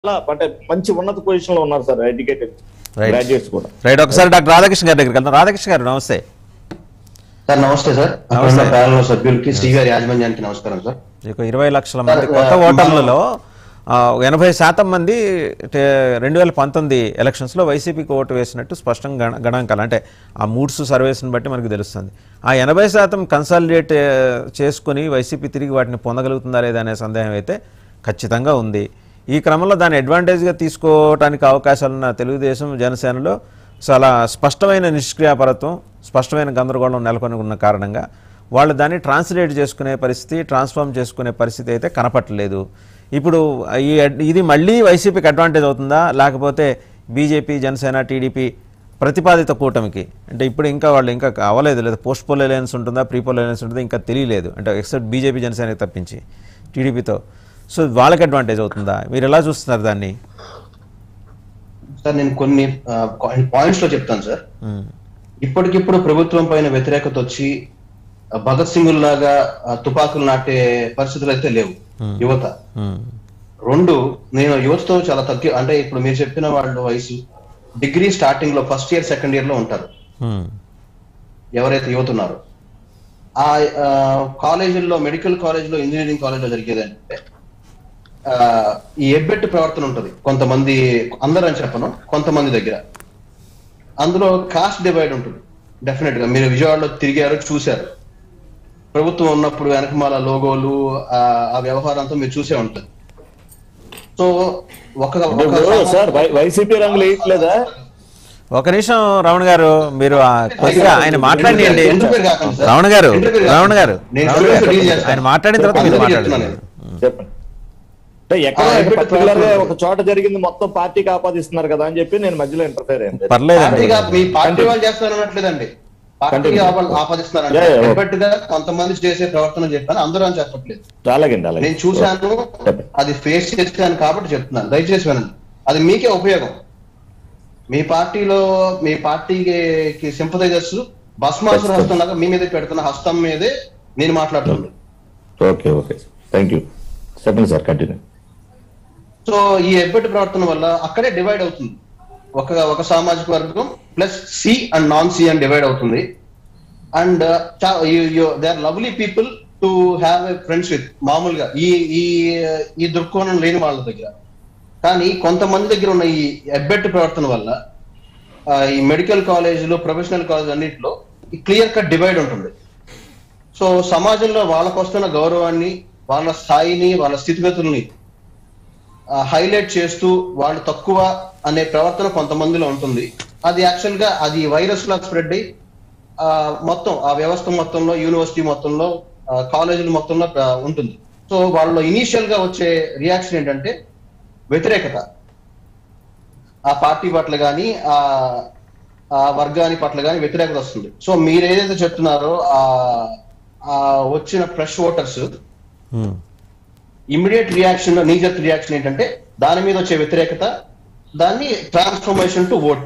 చాలా అంటే మంచి ఉన్నత పొజిషన్ లో ఉన్నారు సార్ ఎడ్యుకేటెడ్ Right. గ్రాడ్యుయేట్స్ కూడా రైట్ ఒకసారి డాక్టర్ రాధాకృష్ణ గారి దగ్గరికి వెళ్దాం రాధాకృష్ణ గారు నమస్తే సార్ నమస్తే సార్ అక్కడ ఉన్న ప్యానల్ సభ్యులకి శ్రీగారి యాజమాన్యానికి నమస్కారం సార్ ఇక ఇరవై లక్షల మంది సార్, కొత్త ఆ, ఓటర్లలో ఆ, ఎనభై శాతం మంది రెండు వేల పంతొమ్మిది ఎలక్షన్స్లో వైసీపీకి ఓటు వేసినట్టు స్పష్టంగా గణ గణాంకాలు అంటే ఆ మూడ్స్ సర్వేస్ని బట్టి మనకు తెలుస్తుంది ఆ ఎనభై శాతం కన్సాలిడేట్ చేసుకుని వైసీపీ తిరిగి వాటిని పొందగలుగుతుందా లేదా అనే సందేహం అయితే ఖచ్చితంగా ఉంది ఈ క్రమంలో దాన్ని అడ్వాంటేజ్గా తీసుకోవడానికి అవకాశాలున్న తెలుగుదేశం జనసేనలో చాలా స్పష్టమైన నిష్క్రియాపరత్వం స్పష్టమైన గందరగోళం నెలకొని ఉన్న కారణంగా వాళ్ళు దాన్ని ట్రాన్స్లేట్ చేసుకునే పరిస్థితి ట్రాన్స్ఫార్మ్ చేసుకునే పరిస్థితి అయితే కనపట్టలేదు ఇప్పుడు ఈ అడ్- ఇది మళ్ళీ వైసీపీకి అడ్వాంటేజ్ అవుతుందా లేకపోతే బీజేపీ జనసేన టీడీపీ ప్రతిపాదిత కూటమికి అంటే ఇప్పుడు ఇంకా వాళ్ళు ఇంకా అవ్వలేదు లేదా పోస్ట్ పోల్ అలయన్స్ ఉంటుందా ప్రీ పోల్ అలయన్స్ ఉంటుందా ఇంకా తెలియలేదు అంటే ఎక్సెప్ట్ బీజేపీ జనసేనకి తప్పించి టీడీపీతో సో వాళ్ళకి అడ్వాంటేజ్ అవుతుందా మీరు ఎలా చూస్తున్నారు దాన్ని సార్ నేను కొన్ని పాయింట్స్ లో చెప్తాను సార్ మ్మ్. ఇప్పటికిప్పుడు ప్రభుత్వం పైన వ్యతిరేకత వచ్చి ఆ, భగత్ సింగ్ లాగా ఆ, తుపాకులు నాటే పరిస్థితులు అయితే లేవు యువత మ్మ్. రెండు నేను యువతతో చాలా తక్కువ అంటే ఇప్పుడు మీరు చెప్పిన వాళ్ళు వయసు డిగ్రీ స్టార్టింగ్ లో ఫస్ట్ ఇయర్ సెకండ్ ఇయర్ లో ఉంటారు మ్మ్. ఎవరైతే యువత ఉన్నారో ఆ ఆ, కాలేజీల్లో మెడికల్ కాలేజ్ లో ఇంజనీరింగ్ కాలేజ్ లో జరిగేది అంటే ఆ, ఈ ఎబ్బెట్టు ప్రవర్తన ఉంటుంది కొంతమంది అందరూ అని చెప్పను కొంతమంది దగ్గర అందులో కాస్ట్ డివైడ్ ఉంటుంది డెఫినెట్ గా మీరు విజయవాడలో తిరిగారు చూశారు ప్రభుత్వం ఉన్నప్పుడు వెనకమాల లోగోలు ఆ ఆ వ్యవహారం అంతా మీరు చూసే ఉంటుంది సో ఒక ఒక ఇప్పుడు సార్ వై- వైసీపీ రంగులు వేయట్లేదా ఒక నిమిషం రమణ గారు మీరు ఆ కొద్దిగా ఆయన మాట్లాడియండి Interfere కాకండి సార్. రమణ గారు Interfere కాకండి. రమణ గారు నేను రమణ students గారు, deal చేస్తాను. ఆయన మాట్లాడిన తర్వాత మీరు అందరికీ మాట్లాడండి చెప్తున్నాను. చెప్పండి అంటే ఎక్కడ ఆ, ఎక్కడ పర్టికులర్ గా ప్రవర్తన ఒక చోట జరిగింది మొత్తం పార్టీకి ఆపాదిస్తున్నారు కదా అని చెప్పి నేను మధ్యలో ఇంటర్ఫేర్ అయింది పర్లేదండి పార్టీగా మీ పార్టీ వాళ్ళు చేస్తారనట్లేదండి పార్టీకి Continue. ఆప- ఆపాదిస్తున్నారంటే Yeah, yeah, okay. డెఫినెట్ గా కొంతమంది చేసే ప్రవర్తన చెప్పాను అందరూ అని చెప్పట్లేదు అలాగండి అలాగే నేను చూశాను చెప్పండి. అది ఫేస్ చేశాను కాబట్టి చెప్తున్నాను దయచేసి వినండి అది మీకే ఉపయోగం మీ పార్టీలో మీ పార్టీకి సింపథైజర్స్ భస్మాసుర హస్తం లాగా మీ మీదే పెడుతున్న హస్తం మీదే నేను మాట్లాడుతున్నాను ఓకే ఓకే థ్యాంక్ యూ చెప్పండి సార్ కంటిన్యూ సో ఈ ఎబ్బెట్ ప్రవర్తన వల్ల అక్కడే డివైడ్ అవుతుంది ఒక ఒక సామాజిక వర్గం plus C and non C అని డివైడ్ అవుతుంది and they are lovely people to have a friends with మామూలుగా ఈ ఈ ఈ దృక్కోణం లేని వాళ్ళ దగ్గర కానీ కొంతమంది దగ్గర ఉన్న ఈ ఎబ్బెట్ ప్రవర్తన వల్ల ఆ, ఈ మెడికల్ కాలేజీలు ప్రొఫెషనల్ కాలేజ్ అన్నింటిలో ఈ క్లియర్ కట్ డివైడ్ ఉంటుంది సో సమాజంలో వాళ్ళకు వస్తున్న గౌరవాన్ని వాళ్ళ స్థాయిని వాళ్ళ స్థితిగతుల్ని హైలైట్ చేస్తూ వాళ్ళు తక్కువ అనే ప్రవర్తన కొంతమందిలో ఉంటుంది అది యాక్చువల్ గా అది వైరస్ లా స్ప్రెడ్ అయ్యి ఆ, మొత్తం ఆ వ్యవస్థ మొత్తంలో యూనివర్సిటీ మొత్తంలో ఆ, కాలేజీల మొత్తంలో ఆ, ఉంటుంది సో వాళ్ళలో ఇనీషియల్ గా వచ్చే రియాక్షన్ ఏంటంటే వ్యతిరేకత ఆ పార్టీ పట్ల కానీ ఆ ఆ వర్గాని పట్ల కానీ వ్యతిరేకత వస్తుంది సో మీరు ఏదైతే చెప్తున్నారో ఆ ఆ వచ్చిన ఫ్రెష్ ఓటర్స్ మ్మ్. ఇమ్మీడియట్ రియాక్షన్ నీజర్ రియాక్షన్ ఏంటంటే దాని మీద వచ్చే వ్యతిరేకత దాన్ని ట్రాన్స్ఫర్మేషన్ టు ఓట్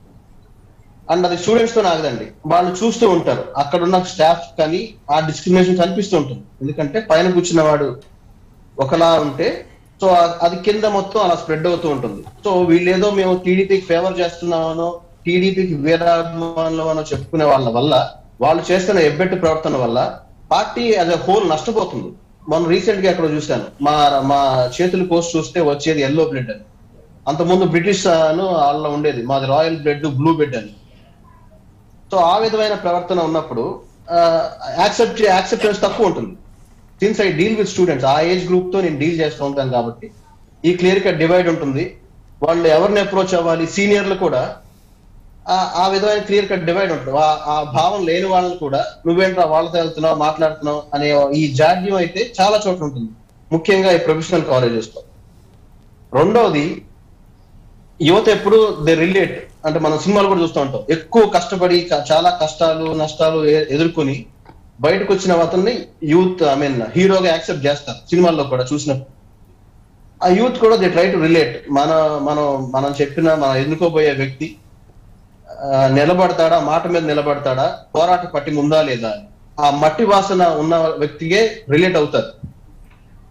అండ్ అది స్టూడెంట్స్ తో ఆగదండి వాళ్ళు చూస్తూ ఉంటారు అక్కడ ఉన్న స్టాఫ్ కానీ ఆ డిస్క్రిమినేషన్ కనిపిస్తూ ఉంటుంది ఎందుకంటే పైన కూర్చున్న వాడు ఒకలా ఉంటే సో ఆ- అది కింద మొత్తం అలా స్ప్రెడ్ అవుతూ ఉంటుంది సో వీళ్ళేదో మేము టీడీపీకి ఫేవర్ చేస్తున్నామనో టీడీపీకి వీరాభిమానులమనో చెప్పుకునే వాళ్ళ వల్ల వాళ్ళు చేస్తున్న ఎబ్బెట్టు ప్రవర్తన వల్ల పార్టీ యాజ్ అ హోల్ నష్టపోతుంది మొన్న రీసెంట్ గా ఎక్కడ చూశాను మా మా చేతులు కోసి చూస్తే వచ్చేది ఎల్లో బ్లడ్ అని అంతకుముందు బ్రిటిష్ ను వాళ్ళ ఉండేది మాది రాయల్ బ్లడ్ బ్లూ బెడ్ అని సో ఆ విధమైన ప్రవర్తన ఉన్నప్పుడు యాక్సెప్ట్ యాక్సెప్టెన్స్ తక్కువ ఉంటుంది since I deal with students ఆ ఏజ్ గ్రూప్ తో నేను డీల్ చేస్తూ ఉంటాను కాబట్టి ఈ క్లియర్ కట్ డివైడ్ ఉంటుంది వాళ్ళు ఎవరిని అప్రోచ్ అవ్వాలి సీనియర్లు కూడా ఆ- ఆ విధమైన క్లియర్ కట్ డివైడ్ ఉంటుంది ఆ- ఆ భావం లేని వాళ్ళని కూడా నువ్వేంట్రా వాళ్ళతో వెళ్తున్నావు మాట్లాడుతున్నావు అనే ఈ జాడ్యం అయితే చాలా చోట్ల ఉంటుంది ముఖ్యంగా ఈ ప్రొఫెషనల్ కాలేజెస్ లో రెండవది యువత ఎప్పుడు దే రిలేట్ అంటే మనం సినిమాలు కూడా చూస్తూ ఉంటాం ఎక్కువ కష్టపడి చా- చాలా కష్టాలు నష్టాలు ఎ- ఎదుర్కొని బయటకు వచ్చిన అతన్ని యూత్ ఐ మీన్ హీరోగా యాక్సెప్ట్ చేస్తారు సినిమాల్లో కూడా చూసినప్పుడు ఆ యూత్ కూడా దే ట్రై టు రిలేట్ మన మనం మనం చెప్పిన మనం ఎన్నుకోబోయే వ్యక్తి ఆ, నిలబడతాడా మాట మీద నిలబడతాడా పోరాట పట్టి ఉందా లేదా అని. ఆ మట్టి వాసన ఉన్న వ్యక్తికే రిలేట్ అవుతారు so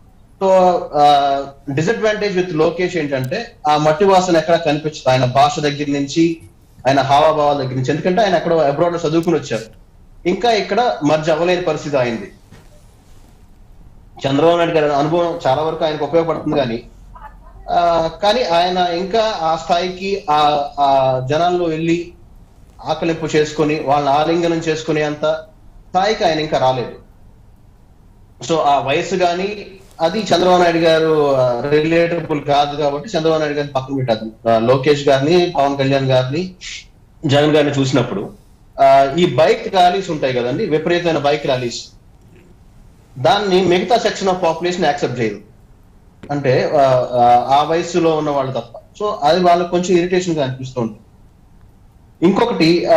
so disadvantage with Lokesh ఏంటంటే ఆ మట్టి వాసన ఎక్కడ కనిపించదు ఆయన భాష దగ్గర నుంచి ఆయన హావభావాల దగ్గర నుంచి ఎందుకంటే ఆయన అక్కడ అబ్రాడ్ లో చదువుకుని వచ్చారు ఇంకా ఇక్కడ మర్జ్ అవ్వలేని పరిస్థితి అయింది చంద్రబాబు నాయుడు గారి అనుభవం చాలా వరకు ఆయనకు ఉపయోగపడుతుంది కానీ ఆ, కానీ ఆయన ఇంకా ఆ స్థాయికి ఆ ఆ జనాల్లో వెళ్ళి ఆకలింపు చేసుకొని వాళ్ళని ఆలింగనం చేసుకునే అంత స్థాయికి ఆయన ఇంకా రాలేదు సో ఆ వయసు గాని అది చంద్రబాబు నాయుడు గారు రిలేటబుల్ కాదు కాబట్టి చంద్రబాబు నాయుడు గారిని పక్కన పెట్టారు ఆ, లోకేష్ గారిని పవన్ కళ్యాణ్ గారిని జగన్ గారిని చూసినప్పుడు ఆ, ఈ బైక్ ర్యాలీస్ ఉంటాయి కదండి విపరీతమైన బైక్ ర్యాలీస్ దాన్ని మిగతా సెక్షన్ ఆఫ్ పాపులేషన్ యాక్సెప్ట్ చేయదు అంటే ఆ, ఆ, ఆ వయసులో ఉన్న వాళ్ళు తప్ప సో అది వాళ్ళకి కొంచెం ఇరిటేషన్ గా అనిపిస్తూ ఉంటుంది ఇంకొకటి ఆ,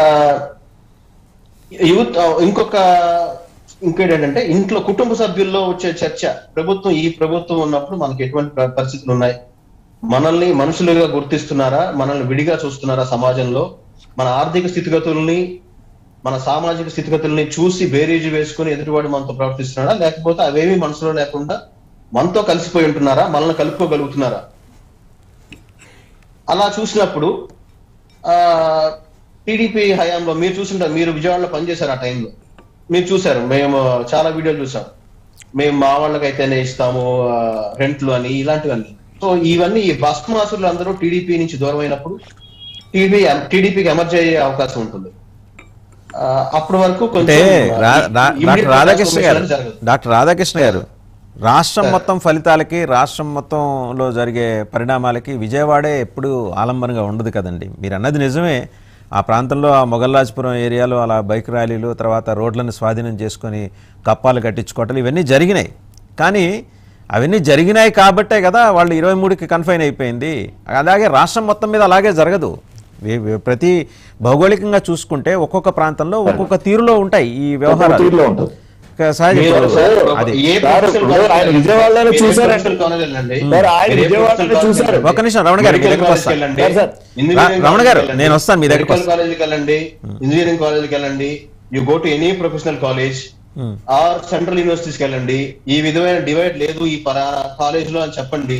యూత్ ఆ, ఇంకొక ఇంకోటి ఏంటంటే ఇంట్లో కుటుంబ సభ్యుల్లో వచ్చే చర్చ ప్రభుత్వం ఈ ప్రభుత్వం ఉన్నప్పుడు మనకి ఎటువంటి ప- పరిస్థితులు ఉన్నాయి మనల్ని మనుషులుగా గుర్తిస్తున్నారా మనల్ని విడిగా చూస్తున్నారా సమాజంలో మన ఆర్థిక స్థితిగతుల్ని మన సామాజిక స్థితిగతుల్ని చూసి బేరీజు వేసుకుని ఎదుటివాడు మనతో ప్రవర్తిస్తున్నాడా లేకపోతే అవేమీ మనసులో లేకుండా మనతో కలిసిపోయి ఉంటున్నారా మనల్ని కలుపుకోగలుగుతున్నారా అలా చూసినప్పుడు ఆ టీడీపీ హయాంలో మీరు చూసుంటారు మీరు విజయవాడలో పనిచేశారు ఆ టైంలో మీరు చూశారు మేము చాలా వీడియోలు చూసాం మేము మా వాళ్ళకైతేనే ఇస్తాము ఆ, రెంట్లు అని ఇలాంటివన్నీ సో ఇవన్నీ ఈ భస్మాసులు అందరూ టీడీపీ నుంచి దూరం అయినప్పుడు టీడీపీ టీడీపీకి ఎమర్జ్ అయ్యే అవకాశం ఉంటుంది ఆ, అప్పటి వరకు అంటే కొంచెం రా- రా- immediate డాక్టర్ రాధాకృష్ణ గారు transformation జరగదు. డాక్టర్ రాధాకృష్ణ గారు రాష్ట్రం మొత్తం ఫలితాలకి రాష్ట్రం మొత్తంలో జరిగే పరిణామాలకి విజయవాడే ఎప్పుడు ఆలంబనగా ఉండదు కదండి మీరు అన్నది నిజమే ఆ ప్రాంతంలో ఆ మొగల్లాజ్పురం ఏరియాలో అలా బైక్ ర్యాలీలు తర్వాత రోడ్లను స్వాధీనం చేసుకొని కప్పాలు కట్టించుకోవటాలు ఇవన్నీ జరిగినాయి కానీ అవన్నీ జరిగినాయి కాబట్టే కదా వాళ్ళు ఇరవై మూడుకి కన్ఫైన్ అయిపోయింది అలాగే రాష్ట్రం మొత్తం మీద అలాగే జరగదు వే- వే- ప్రతి భౌగోళికంగా చూసుకుంటే ఒక్కొక్క ప్రాంతంలో ఒక్కొక్క తీరులో ఉంటాయి ఈ వ్యవహారాలు తీరులో ఉంటుంది. ఇక సహజం మీరు ఇప్పుడు సార్, అది ఏ సార్, ప్రొఫెషనల్ ఇప్పుడు కాలేజ్ ఆయన వెళ్ళండి. విజయవాడలోనే మీరు ఏ చూశారండి. ప్రొఫెషనల్ కాలేజ్ వెళ్ళండి. సార్, ఆయన మీరు ఏ విజయవాడలోనే ప్రొఫెషనల్ కాలేజ్ చూశారు. వెళ్ళండి. ఒక్క నిమిషం, రమణ గారు, మీ మెడికల్ దగ్గరకు కాలేజ్కి వస్తా. వెళ్ళండి. Sir, sir. ఇంజనీరింగ్ రమణ గారు, కాలేజ్కి నేను వస్తాను మీ దగ్గరకు మెడికల్ కాలేజ్కి వెళ్ళండి ఇంజనీరింగ్ కాలేజ్కి వెళ్ళండి you go to any professional college or central యూనివర్సిటీస్కి వెళ్ళండి ఈ విధమైన డివైడ్ లేదు ఈ పలానా కాలేజ్ లో అని చెప్పండి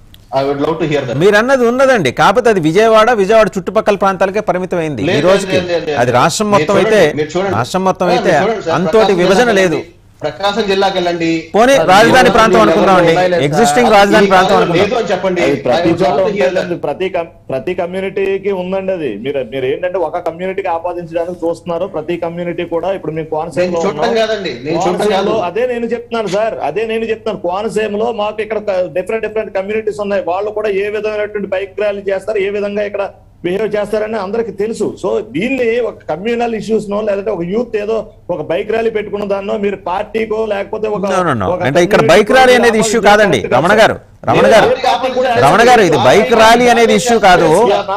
I would love to hear that మీరు అన్నది ఉన్నదండి కాకపోతే అది విజయవాడ విజయవాడ చుట్టుపక్కల ప్రాంతాలకే పరిమితమైంది ఈ లేదు, రోజుకి లేదు, లేదు, లేదు. అది రాష్ట్రం మీరు మొత్తం చూడండి, అయితే మీరు చూడండి. రాష్ట్రం మొత్తం ఆ, అయితే మీరు చూడండి సార్, అంతోటి ప్రకాశం విభజన జిల్లాకి లేదు వెళ్ళండి. ప్రకాశం జిల్లాకి వెళ్ళండి పోనీ అది రాజధాని ఏ ప్రాంతం రాజధాని అనుకుందామండి. ఉన్నాయి లేదా? Existing ఈ రాజధాని ప్రాంతం కాలేజ్ అనుకుందాం. లేదు అని చెప్పండి అది ప్రతి I would చోట love to hear that. ఉందండి ప్రతి కమ్- ప్రతి కమ్యూనిటీకి ఉందండి అది మీరు మీరు ఏంటంటే ఒక కమ్యూనిటీకి ఆపాదించడానికి చూస్తున్నారు ప్రతి కమ్యూనిటీ కూడా ఇప్పుడు మేము కోనసీమలో నేను చూడటం ఉన్నాం. కాదండి, నేను చూడటం కోనసీమలో కాదు. అదే నేను చెప్తున్నాను సార్ అదే నేను చెప్తున్నాను కోనసీమలో మాకు ఇక్కడ డిఫరెంట్ డిఫరెంట్ కమ్యూనిటీస్ ఉన్నాయి వాళ్ళు కూడా ఏ విధమైనటువంటి బైక్ ర్యాలీ చేస్తారు ఏ విధంగా ఇక్కడ బిహేవ్ చేస్తారని అందరికి తెలుసు సో దీన్ని ఒక కమ్యూనల్ ఇష్యూస్ నో లేదంటే ఒక యూత్ ఏదో ఒక బైక్ ర్యాలీ పెట్టుకున్న దాన్నో మీరు పార్టీకో లేకపోతే ఒక No, no, no. ఒక అంటే ఇక్కడ community బైక్ ర్యాలీ కూడా అనేది ఇష్యూ ఆపాదించే కాదండి కరెక్ట్ రమణ కాదు గారు సార్. రమణ ఏ- గారు ఏ పార్టీ కూడా రమణ గారు ఇది బైక్ ర్యాలీ అనేది ఇష్యూ కాదు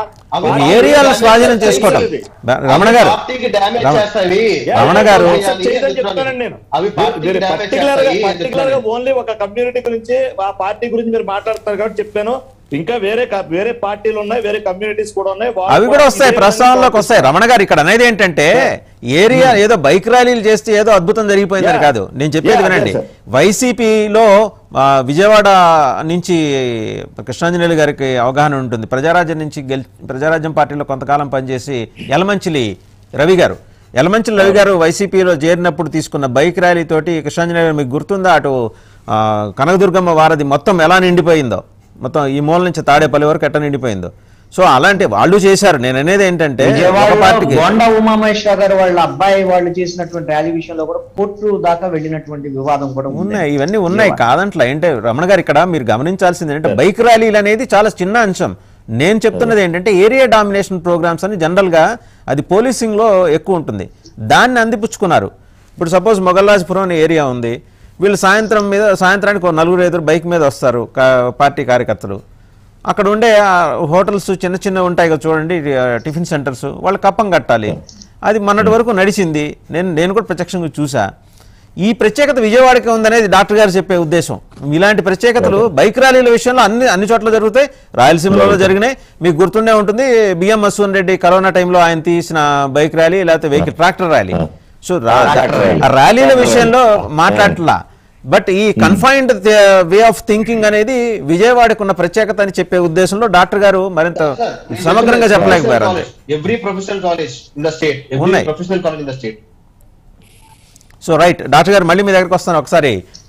అవి ఏరియాలను స్వాధీనం చేసుకోవటం రమణ గారు పార్టీకి డ్యామేజ్ రమ- చేస్తాయి రమణ గారు యాక్సెప్ట్ చేయదని చెప్తానండి నేను అవి పార్టీకి మీరు డ్యామేజ్ పర్టికులర్ గా చేస్తాయి పర్టికులర్ గా ఓన్లీ ఒక కమ్యూనిటీ గురించి ఆ పార్టీ గురించి మీరు మాట్లాడతారు కాబట్టి చెప్పాను ఇంకా వేరే క- వేరే పార్టీలు ఉన్నాయి వేరే కమ్యూనిటీస్ కూడా ఉన్నాయి వాళ్ళు అవి కూడా వస్తాయి ఇదే ప్రస్తావనలోకి విధంగా వస్తాయి రమణ గారు ఇక్కడ అనేది ఏంటంటే ఏరియా ఏదో బైక్ ర్యాలీలు చేస్తే ఏదో అద్భుతం జరిగిపోయిందని Yeah. కాదు నేను చెప్పేది Yeah, వినండి అదే, sir. వైసీపీలో ఆ, విజయవాడ నుంచి కృష్ణాంజనేయులు గారికి అవగాహన ఉంటుంది ప్రజారాజ్యం నుంచి గెల్ ప్రజారాజ్యం పార్టీలో కొంతకాలం పనిచేసి యలమంచిలి రవి గారు యలమంచిలి రవి గారు వైసీపీలో చేరినప్పుడు తీసుకున్న బైక్ ర్యాలీ తోటి కృష్ణాంజనేయులు గారు మీకు గుర్తుందా అటు ఆ, కనకదుర్గమ్మ వారధి మొత్తం ఎలా నిండిపోయిందో మొత్తం ఈ మూల నుంచి తాడేపల్లి వరకు ఎట్ట నిండిపోయిందో సో అలాంటి వాళ్ళు చేశారు నేను అనేది ఏంటంటే ఒక విజయవాడలో పార్టీకి బోండా ఉమామహేశ్వర గారు వాళ్ళ అబ్బాయి వాళ్ళు చేసినటువంటి ర్యాలీ విషయంలో కూడా కోర్టు దాకా వెళ్ళినటువంటి వివాదం కూడా ఉంది ఉన్నాయి ఇవన్నీ ఉన్నాయి కాదంట్లా ఏంటే రమణ గారు ఇక్కడ మీరు గమనించాల్సింది ఏంటంటే బైక్ ర్యాలీలు అనేది చాలా చిన్న అంశం నేను చెప్తున్నది ఏంటంటే ఏరియా డామినేషన్ ప్రోగ్రామ్స్ అని జనరల్గా అది పోలీసింగ్లో ఎక్కువ ఉంటుంది దాన్ని అందిపుచ్చుకున్నారు ఇప్పుడు సపోజ్ మొగల్లాజ్పురం అనే ఏరియా ఉంది వీళ్ళు సాయంత్రం మీద సాయంత్రానికి ఒక నలుగురు ఐదుగురు బైక్ మీద వస్తారు కా- పార్టీ కార్యకర్తలు అక్కడ ఉండే ఆ హోటల్స్ చిన్న చిన్న ఉంటాయి కదా చూడండి ఆ, టిఫిన్ సెంటర్స్ వాళ్ళు కప్పం కట్టాలి అది మొన్నటి వరకు నడిచింది నేను నేను కూడా ప్రత్యక్షంగా చూసా ఈ ప్రత్యేకత విజయవాడకి ఉందనేది డాక్టర్ గారు చెప్పే ఉద్దేశం ఇలాంటి ప్రత్యేకతలు బైక్ ర్యాలీల విషయంలో అన్ని అన్ని చోట్ల జరుగుతాయి రాయలసీమలో జరిగినాయి మీకు గుర్తుండే ఉంటుంది బిఎం మసూన్ రెడ్డి కరోనా టైంలో ఆయన తీసిన బైక్ ర్యాలీ లేకపోతే వెహికల్ ట్రాక్టర్ ర్యాలీ సో రా- ఆ ర్యాలీల విషయంలో మాట్లాడట్లా బట్ ఈ కన్ఫైన్డ్ వే ఆఫ్ థింకింగ్ అనేది విజయవాడకు ఉన్న ప్రత్యేకత అని చెప్పే ఉద్దేశంలో డాక్టర్ గారు మరింత సమగ్రంగా చెప్పలేకపోయారు అంతే every professional college in the state every ఉన్నాయి. Professional college in the state so right doctor గారు మళ్ళీ మీ దగ్గరకు వస్తాను ఒకసారి